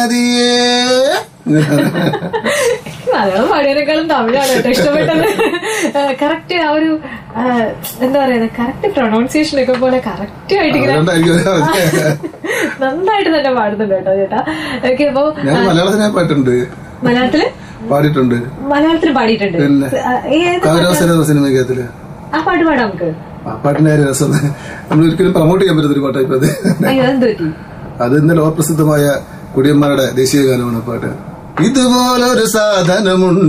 നദിയേ മലയാളം പാടിയതിനേക്കാളും തമിഴാണ് കേട്ടോ ഇഷ്ടപ്പെട്ടത് കറക്റ്റ് ആ ഒരു ആ, എന്താ പറയുന്നത് കറക്റ്റ് പ്രൊണൗൺസിയേഷൻ ഒക്കെ പോലെ കറക്റ്റ് ആയിട്ട് ഇങ്ങനെ അതുകൊണ്ടായിരിക്കും നന്നായിട്ട് തന്നെ പാടുന്നുണ്ട് കേട്ടോ ചേട്ടാ ഓക്കെ അപ്പൊ ഞാൻ മലയാളത്തിനെ പാട്ടുണ്ട് മലയാളത്തില് പാടിയിട്ടുണ്ട് മലയാളത്തിൽ പാടിയിട്ടുണ്ട് പിന്നെ. ആ, ഏത് കൗരവസര സിനിമയ്ക്കകത്തില് ആ പാട്ട് പാടാം നമുക്ക് ആ പാട്ടിന്റെ ഒരു രസം നമ്മൾ ഒരിക്കലും പ്രൊമോട്ട് ചെയ്യാൻ പറ്റുന്ന ഒരു പാട്ടായിപ്പോ അത് അയ്യോ എന്ത് പറ്റി അത് ഇന്ന് ലോകപ്രസിദ്ധമായ കുടിയന്മാരുടെ ദേശീയ ഗാനമാണ് ആ പാട്ട് ഇതുപോലൊരു സാധനമുണ്ട്